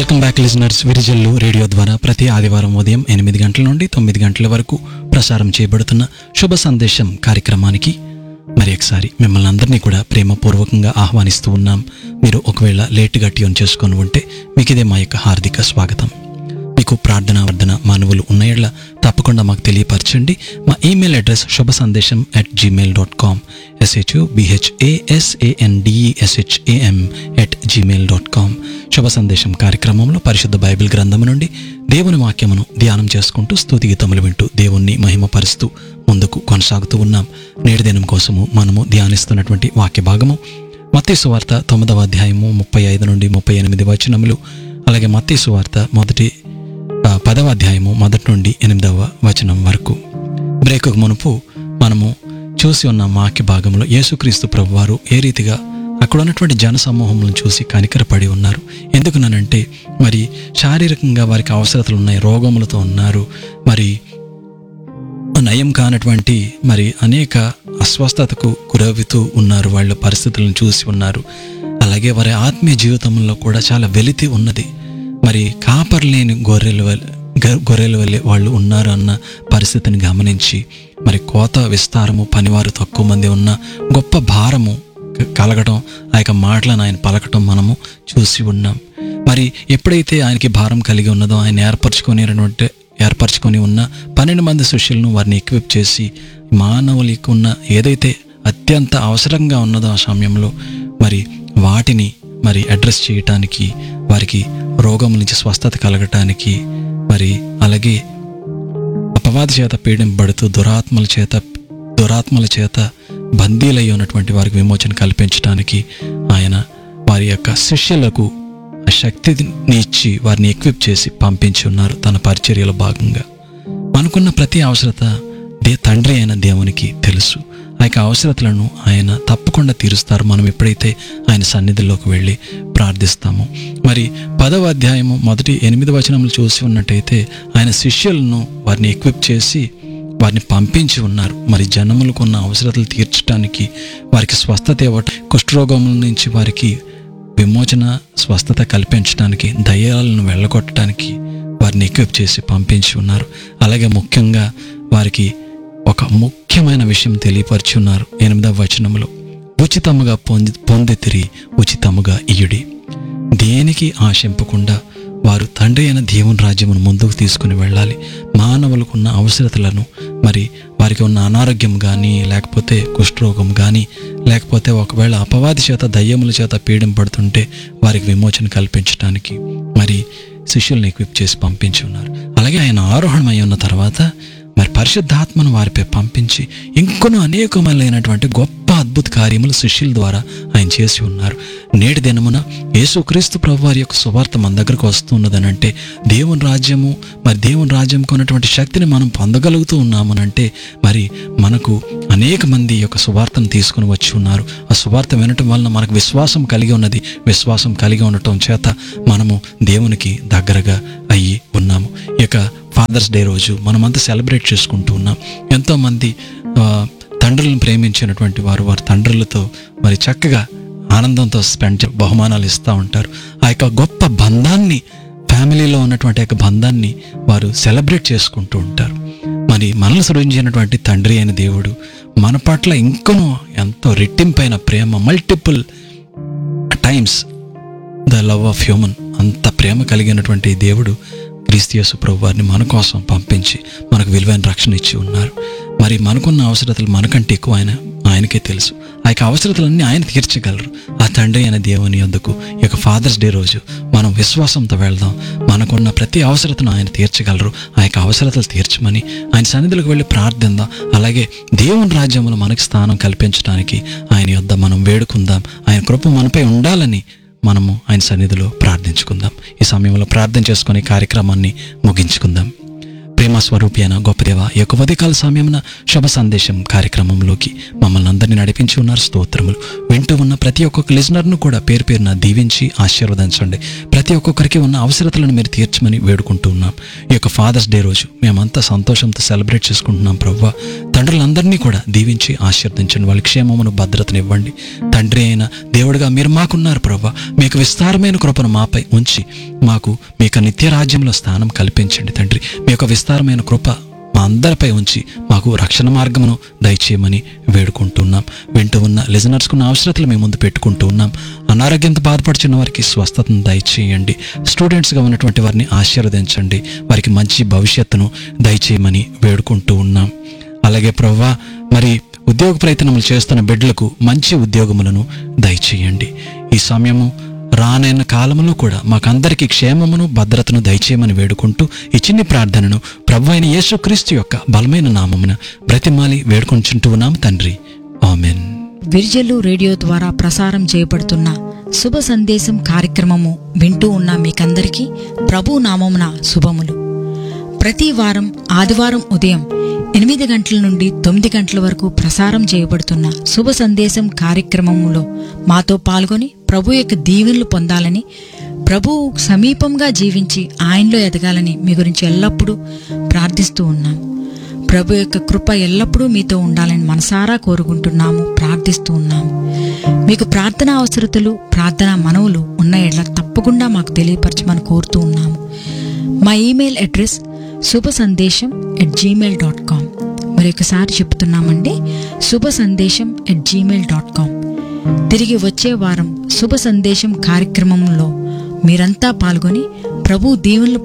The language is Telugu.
welcome back listeners Virijallu radio ద్వారా ప్రతి ఆదివారం ఉదయం ఎనిమిది గంటల నుండి తొమ్మిది గంటల వరకు ప్రసారం చేయబడుతున్న శుభ సందేశం కార్యక్రమానికి మరి ఒకసారి మిమ్మల్ని అందరినీ కూడా ప్రేమపూర్వకంగా ఆహ్వానిస్తూ ఉన్నాం మీరు ఒకవేళ లేటుగా ట్యూన్ చేసుకొని ఉంటే మీకు ఇదే మా యొక్క హార్దిక స్వాగతం మీకు ప్రార్థన వర్ధన మానవులు ఉన్నాయట్లా తప్పకుండా మాకు తెలియపరచండి మా email address Subha Sandesam at Gmail dot com SHU BHASANDESHAM at Gmail dot com Subha Sandesam కార్యక్రమంలో పరిశుద్ధ బైబిల్ గ్రంథము నుండి దేవుని వాక్యమును ధ్యానం చేసుకుంటూ స్తుతి గీతములు వింటూ దేవుణ్ణి మహిమపరుస్తూ ముందుకు కొనసాగుతూ ఉన్నాం నేటి దినం కోసము మనము ధ్యానిస్తున్నటువంటి వాక్య భాగము మత్తయి సువార్త తొమ్మిదవ అధ్యాయము ముప్పై ఐదు నుండి ముప్పై ఎనిమిది వచనములు అలాగే మత్తయి సువార్త మొదటి ఆ, పదవ అధ్యాయము మొదటి నుండి ఎనిమిదవ వచనం వరకు బ్రేకుకు మునుపు మనము చూసి ఉన్న వాక్య భాగంలో యేసుక్రీస్తు ప్రభువారు ఏ రీతిగా అక్కడ ఉన్నటువంటి జన సమూహములను చూసి కనికరపడి ఉన్నారు ఎందుకునంటే మరి శారీరకంగా వారికి అవసరతలు ఉన్నాయి రోగములతో ఉన్నారు మరి నయం కానటువంటి మరి అనేక అస్వస్థతకు గురవుతూ ఉన్నారు వాళ్ళ పరిస్థితులను చూసి ఉన్నారు అలాగే వారి ఆత్మీయ జీవితంలో కూడా చాలా వెలితి ఉన్నది మరి కాపర్లేని గొర్రెల వలె గ- గొర్రెల వల్లే వాళ్ళు ఉన్నారు అన్న పరిస్థితిని గమనించి మరి కోత విస్తారము పనివారు తక్కువ మంది ఉన్న గొప్ప భారము క- కలగటం ఆ యొక్క మాటలను ఆయన పలకటం మనము చూసి ఉన్నాం మరి ఎప్పుడైతే ఆయనకి భారం కలిగి ఉన్నదో ఆయన ఏర్పరచుకునేటువంటి ఏర్పరచుకొని ఉన్న పన్నెండు మంది శిష్యులను వారిని ఎక్విప్ చేసి మానవులకు ఉన్న ఏదైతే అత్యంత అవసరంగా ఉన్నదో ఆ సమయంలో మరి వాటిని మరి అడ్రస్ చేయటానికి వారికి రోగం నుంచి స్వస్థత కలగటానికి మరి అలాగే అపవాది చేత పీడింపబడుతూ దురాత్మల చేత దురాత్మల చేత బందీలై ఉన్నటువంటి వారికి విమోచన కల్పించడానికి ఆయన వారి యొక్క శిష్యులకు ఆ శక్తిని ఇచ్చి వారిని ఎక్విప్ చేసి పంపించి ఉన్నారు తన పరిచర్యలో భాగంగా మనకున్న ప్రతి అవసరత దే తండ్రి అయిన దేవునికి తెలుసు ఆ యొక్క అవసరతలను ఆయన తప్పకుండా తీరుస్తారు మనం ఎప్పుడైతే ఆయన సన్నిధిలోకి వెళ్ళి ప్రార్థిస్తామో మరి పదవ అధ్యాయము మొదటి ఎనిమిది వచనములు చూసి ఉన్నట్టయితే ఆయన శిష్యులను వారిని ఎక్విప్ చేసి వారిని పంపించి ఉన్నారు మరి జనములకు ఉన్న అవసరతలు తీర్చడానికి వారికి స్వస్థత ఇవ్వటం కుష్ఠరోగముల నుంచి వారికి విమోచన స్వస్థత కల్పించడానికి దయ్యాలను వెళ్ళగొట్టడానికి వారిని ఎక్విప్ చేసి పంపించి ఉన్నారు అలాగే ముఖ్యంగా వారికి ఒక ముఖ్యమైన విషయం తెలియపరిచి ఉన్నారు ఎనిమిదవ వచనములో ఉచితముగా పొంది పొందితిరి ఉచితముగా ఇయుడి దేనికి ఆశింపకుండా వారు తండ్రి అయిన దేవుని రాజ్యమును ముందుకు తీసుకుని వెళ్ళాలి మానవులకు ఉన్న అవసరతలను మరి వారికి ఉన్న అనారోగ్యం కానీ లేకపోతే కుష్ఠరోగం కానీ లేకపోతే ఒకవేళ అపవాది చేత దయ్యముల చేత పీడింపడుతుంటే వారికి విమోచన కల్పించడానికి మరి శిష్యుల్ని ఎక్విప్ చేసి పంపించి ఉన్నారు అలాగే ఆయన ఆరోహణమై ఉన్న తర్వాత మరి పరిశుద్ధాత్మను వారిపై పంపించి ఇంకొన్ని అనేకమైనటువంటి గొప్ప అద్భుత కార్యములు శిష్యుల ద్వారా ఆయన చేసి ఉన్నారు నేటి దినమున యేసుక్రీస్తు ప్రభు వారి యొక్క సువార్త మన దగ్గరకు వస్తున్నదనంటే దేవుని రాజ్యము మరి దేవుని రాజ్యం కొన్నటువంటి శక్తిని మనం పొందగలుగుతూ ఉన్నామనంటే మరి మనకు అనేక మంది ఈ యొక్క సువార్తను తీసుకుని వచ్చి ఉన్నారు ఆ సువార్త వినటం వలన మనకు విశ్వాసం కలిగి ఉన్నది విశ్వాసం కలిగి ఉండటం చేత మనము దేవునికి దగ్గరగా అయ్యి ఉన్నాము ఈ యొక్క ఫాదర్స్ డే రోజు మనమంతా సెలబ్రేట్ చేసుకుంటూ ఉన్నాం ఎంతోమంది ఆ, తండ్రులను ప్రేమించినటువంటి వారు వారి తండ్రులతో మరి చక్కగా ఆనందంతో స్పెండ్ చే- బహుమానాలు ఇస్తూ ఉంటారు ఆ యొక్క గొప్ప బంధాన్ని ఫ్యామిలీలో ఉన్నటువంటి యొక్క బంధాన్ని వారు సెలబ్రేట్ చేసుకుంటూ ఉంటారు మరి మనల్ని సృజించినటువంటి తండ్రి అయిన దేవుడు మన పట్ల ఇంకనూ ఎంతో రెట్టింపైన ప్రేమ multiple times the love of human అంత ప్రేమ కలిగినటువంటి ఈ దేవుడు క్రీస్తియసు ప్రభు వారిని మన కోసం పంపించి మనకు విలువైన రక్షణ ఇచ్చి ఉన్నారు మరి మనకున్న అవసరతలు మనకంటే ఎక్కువ ఆయన ఆయనకే తెలుసు ఆ యొక్క అవసరతలన్నీ ఆయన తీర్చగలరు ఆ తండ్రి అయిన దేవుని యొద్దకు ఈ యొక్క ఫాదర్స్ డే రోజు మనం విశ్వాసంతో వెళ్దాం మనకున్న ప్రతి అవసరతను ఆయన తీర్చగలరు ఆ యొక్క అవసరతలు తీర్చమని ఆయన సన్నిధిలోకి వెళ్ళి ప్రార్థిద్దాం అలాగే దేవుని రాజ్యంలో మనకి స్థానం కల్పించడానికి ఆయన యొద్ద మనం వేడుకుందాం ఆయన కృప మనపై ఉండాలని మనము ఆయన సన్నిధిలో ప్రార్థించుకుందాం ఈ సమయంలో ప్రార్థన చేసుకునే కార్యక్రమాన్ని ముగించుకుందాం ప్రేమ స్వరూపి అయిన గొప్ప దేవ ఈ యొక్క ఉదయకాల సమయమున శుభ సందేశం కార్యక్రమంలోకి మమ్మల్ని అందరినీ నడిపించి ఉన్నారు స్తోత్రములు వింటూ ఉన్న ప్రతి ఒక్కొక్క లిజనర్ను కూడా పేరు పేరున దీవించి ఆశీర్వదించండి ప్రతి ఒక్కొక్కరికి ఉన్న అవసరతలను మీరు తీర్చమని వేడుకుంటూ ఉన్నాం ఈ యొక్క ఫాదర్స్ డే రోజు మేమంతా సంతోషంతో సెలబ్రేట్ చేసుకుంటున్నాం ప్రవ్వ తండ్రులందరినీ కూడా దీవించి ఆశీర్దించండి వాళ్ళ క్షేమమును భద్రతను ఇవ్వండి తండ్రి అయిన దేవుడిగా మీరు మాకున్నారు ప్రభా మీకు విస్తారమైన కృపను మాపై ఉంచి మాకు మీ యొక్క నిత్య రాజ్యంలో స్థానం కల్పించండి తండ్రి మీ యొక్క విస్తారమైన కృప మా అందరిపై ఉంచి మాకు రక్షణ మార్గమును దయచేయమని వేడుకుంటున్నాం వింటూ ఉన్న లిజనర్స్కున్న అవసరతలు మేము ముందు పెట్టుకుంటూ ఉన్నాం అనారోగ్యంతో బాధపడుచున్న వారికి స్వస్థతను దయచేయండి స్టూడెంట్స్గా ఉన్నటువంటి వారిని ఆశీర్వదించండి వారికి మంచి భవిష్యత్తును దయచేయమని వేడుకుంటూ ఉన్నాం అలాగే ప్రవ్వా మరి ఉద్యోగ ప్రయత్నములు చేస్తున్న బిడ్డలకు మంచి ఉద్యోగములను దయచేయండి ఈ సమయము రానైన కాలంలో కూడా మాకందరికీ క్షేమమును భద్రతను దయచేయమని వేడుకుంటూ ఈ చిన్ని ప్రార్థనను ప్రభు అయిన యేసుక్రీస్తు యొక్క బలమైన నామమున బ్రతిమాలి వేడుకొంచుంటూ ఉన్నాం తండ్రి ఆమెన్ విర్జలు రేడియో ద్వారా ప్రసారం చేయబడుతున్న శుభ సందేశం కార్యక్రమము వింటూ ఉన్న మీకందరికీ ప్రభు నామమున శుభములు ప్రతి వారం ఆదివారం ఉదయం ఎనిమిది గంటల నుండి తొమ్మిది గంటల వరకు ప్రసారం చేయబడుతున్న శుభ సందేశం కార్యక్రమములో మాతో పాల్గొని ప్రభు యొక్క దీవెనలు పొందాలని ప్రభువు సమీపంగా జీవించి ఆయనలో ఎదగాలని మీ గురించి ఎల్లప్పుడూ ప్రార్థిస్తూ ఉన్నాం ప్రభు యొక్క కృప ఎల్లప్పుడూ మీతో ఉండాలని మనసారా కోరుకుంటున్నాము ప్రార్థిస్తూ ఉన్నాము మీకు ప్రార్థన అవసరతలు ప్రార్థన మనవులు ఉన్న ఎడ్ల తప్పకుండా మాకు తెలియపరచమని కోరుతూ ఉన్నాము మా ఈమెయిల్ అడ్రస్ శుభ సందేశం ఎట్ జీమెయిల్ డాట్ కామ్ మరి ఒకసారి చెప్తున్నామండి శుభ సందేశం ఎట్ జీమెయిల్ డాట్ కామ్ తిరిగి వచ్చే వారం శుభ సందేశం కార్యక్రమంలో మీరంతా పాల్గొని ప్రభు దీవెనలు